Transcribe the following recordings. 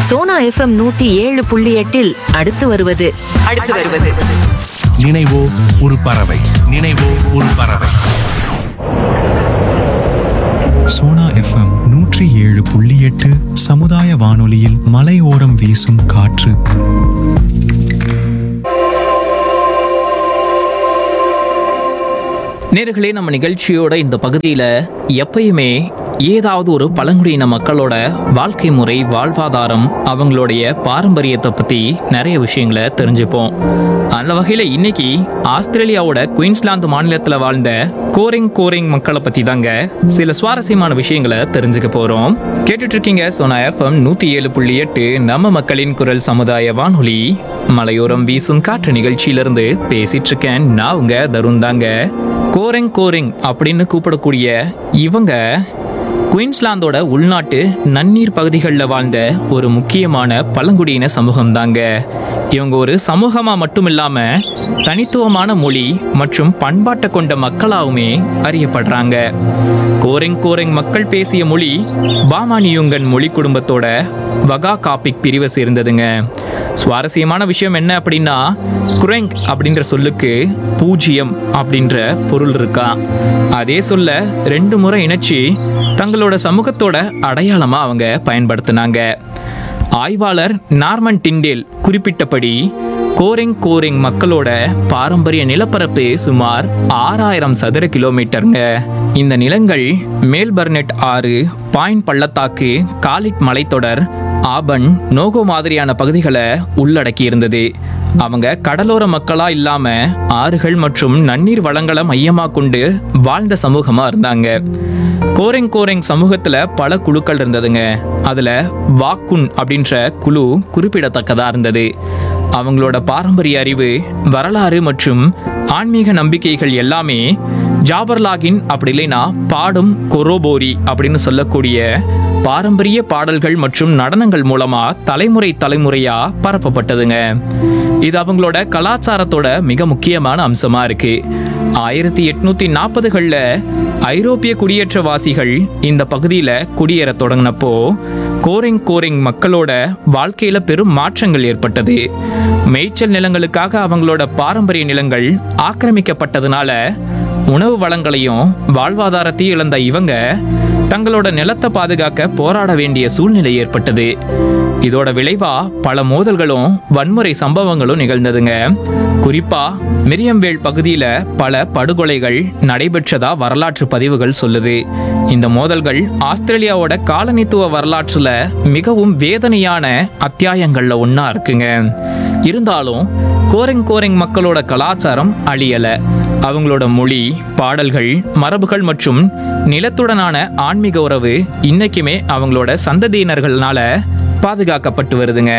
Sona FM நூத்தி ஏழு புள்ளி எட்டில் அடுத்து வருவது அடுத்து வருவது நினைவோ ஒரு பறவை நினைவோ ஒரு பறவை சோனா எஃப்எம் நூற்றி ஏழு புள்ளி எட்டு சமுதாய வானொலியில் மலையோரம் வீசும் காற்று நேர்களே நம்ம நிகழ்ச்சியோட இந்த பகுதியில் எப்பயுமே ஏதாவது ஒரு பழங்குடியின மக்களோட வாழ்க்கை முறை வாழ்வாதாரம் அவங்களுடைய பாரம்பரியத்தை பற்றி நிறைய விஷயங்களை தெரிஞ்சுப்போம் அந்த வகையில் இன்னைக்கு ஆஸ்திரேலியாவோட குயின்ஸ்லாந்து மாநிலத்தில் வாழ்ந்த கோரிங் கோரிங் மக்களை பற்றி தாங்க சில சுவாரஸ்யமான விஷயங்களை தெரிஞ்சுக்க போகிறோம் கேட்டுட்டு இருக்கீங்க சோனா எஃப்எம் நூற்றி ஏழு புள்ளி எட்டு நம்ம மக்களின் குரல் சமுதாய வானொலி மலையோரம் வீசும் காற்று நிகழ்ச்சியிலிருந்து பேசிட்டு இருக்கேன் நான் உங்க தருண் தாங்க கோரெங் கோரெங் அப்படின்னு கூப்பிடக்கூடிய இவங்க குயின்ஸ்லாந்தோட உள்நாட்டு நன்னீர் பகுதிகளில் வாழ்ந்த ஒரு முக்கியமான பழங்குடியின சமூகம் தாங்க இவங்க ஒரு சமூகமா மட்டும் இல்லாம தனித்துவமான மொழி மற்றும் பண்பாட்டை கொண்ட மக்களாவுமே அறியப்படுறாங்க கோரெங் கோரெங் மக்கள் பேசிய மொழி பாமானியுங்கன் மொழி குடும்பத்தோட வகா காப்பிக் பிரிவை சேர்ந்ததுங்க சுவாரஸ்யமான விஷயம் என்ன அப்படின்னா குரெங் அப்படின்ற சொல்லுக்கு பூஜ்ஜியம் அப்படின்ற பொருள் இருக்கா அதே சொல்ல ரெண்டு முறை இணைச்சி தங்களோட சமூகத்தோட அடையாளமா அவங்க பயன்படுத்தினாங்க ஆய்வாளர் நார்மன் டிண்டேல் குறிப்பிட்டபடி கோரெங் கோரெங் மக்களோட பாரம்பரிய நிலப்பரப்பு சுமார் ஆறாயிரம் சதுர கிலோமீட்டருங்க இந்த நிலங்கள் மேல்பர்னெட் ஆறு பாயிண்ட் பள்ளத்தாக்கு காலிட் மலைத்தொடர் ஆபன் நோகோ மாதிரியான பகுதிகளை உள்ளடக்கி இருந்தது அவங்க கடலோர மக்களா இல்லாம ஆறுகள் மற்றும் நன்னீர் வளங்களை மையமா கொண்டு வாழ்ந்த சமூகமா இருந்தாங்க கோரெங் கோரெங் சமூகத்துல பல குழுக்கள் இருந்ததுங்க அதுல வாக்குன் அப்படின்ற குழு குறிப்பிடத்தக்கதா இருந்தது அவங்களோட பாரம்பரிய அறிவு வரலாறு மற்றும் ஆன்மீக நம்பிக்கைகள் எல்லாமே ஜாபர்லாகின் அப்படி இல்லைன்னா பாடும் கொரோபோரி அப்படின்னு சொல்லக்கூடிய பாரம்பரிய பாடல்கள் மற்றும் நடனங்கள் மூலமா தலைமுறை தலைமுறையா பரப்பப்பட்டதுங்க இது அவங்களோட கலாச்சாரத்தோட மிக முக்கியமான அம்சமா இருக்கு ஆயிரத்தி எட்நூத்தி நாற்பதுகள்ல ஐரோப்பிய குடியேற்றவாசிகள் இந்த பகுதியில குடியேற தொடங்கினப்போ கோரெங் கோரெங் மக்களோட வாழ்க்கையில பெரும் மாற்றங்கள் ஏற்பட்டது மேய்ச்சல் நிலங்களுக்காக அவங்களோட பாரம்பரிய நிலங்கள் ஆக்கிரமிக்கப்பட்டதுனால உணவு வளங்களையும் வாழ்வாதாரத்தையும் இழந்த இவங்க தங்களோட நிலத்தை பாதுகாக்க போராட வேண்டிய சூழ்நிலை ஏற்பட்டது இதோட விளைவா பல மோதல்களும் வன்முறை சம்பவங்களும் நிகழ்ந்ததுங்க குறிப்பா மிரியம்வேல் பகுதியில பல படுகொலைகள் நடைபெற்றதா வரலாற்று பதிவுகள் சொல்லுது இந்த மோதல்கள் ஆஸ்திரேலியாவோட காலனித்துவ வரலாற்றுல மிகவும் வேதனையான அத்தியாயங்கள்ல ஒண்ணா இருக்குங்க இருந்தாலும் கோரெங் கோரெங் மக்களோட கலாச்சாரம் அழியல அவங்களோட மொழி பாடல்கள் மரபுகள் மற்றும் நிலத்துடனான ஆன்மீக உறவு இன்னைக்குமே அவங்களோட சந்ததியினர்களால பாதுகாக்கப்பட்டு வருதுங்க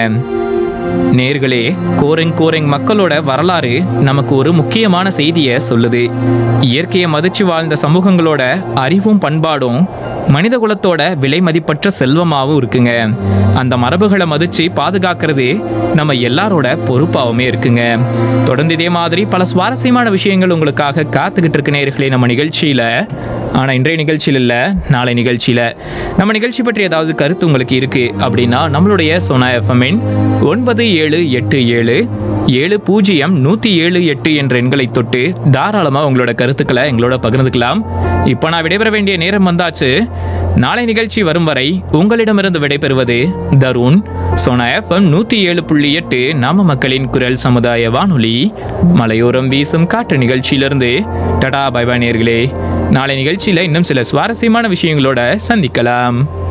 நேர்களே கோரெங் கோரெங் மக்களோட வரலாறு நமக்கு ஒரு முக்கியமான செய்தியை சொல்லுது இயற்கையை மதிச்சு வாழ்ந்த சமூகங்களோட அறிவும் பண்பாடும் மனித குலத்தோட விலை மதிப்பற்ற செல்வமாகவும் இருக்குங்க அந்த மரபுகளை மதிச்சு பாதுகாக்கிறது நம்ம எல்லாரோட பொறுப்பாவுமே இருக்குங்க தொடர்ந்து இதே மாதிரி பல சுவாரஸ்யமான விஷயங்கள் உங்களுக்காக காத்துக்கிட்டு இருக்கு நேர்களே நம்ம நிகழ்ச்சியில ஆனா இன்றைய நிகழ்ச்சியில் இல்ல நாளை நிகழ்ச்சியில நம்ம நிகழ்ச்சி பற்றி ஏதாவது கருத்து உங்களுக்கு இருக்கு அப்படின்னா நம்மளுடைய சோனா எஃப்எம்மின் ஒன்பது ஏழு எட்டு ஏழு ஏழு பூஜ்ஜியம் நூத்தி ஏழு எட்டு என்ற எண்களை தொட்டு தாராளமா உங்களோட கருத்துக்களை எங்களோட பகிர்ந்துக்கலாம் இப்போ நான் விடைபெற வேண்டிய நேரம் வந்தாச்சு நாளை நிகழ்ச்சி வரும் வரை உங்களிடமிருந்து விடைபெறுவது தருண் சோனா எஃப்எம் நூத்தி ஏழு புள்ளி எட்டு நாம மக்களின் குரல் சமுதாய வானொலி மலையோரம் வீசும் காற்று நிகழ்ச்சியிலிருந்து டடா பை நேர்களே நாளை நிகழ்ச்சியில இன்னும் சில சுவாரஸ்யமான விஷயங்களோட சந்திக்கலாம்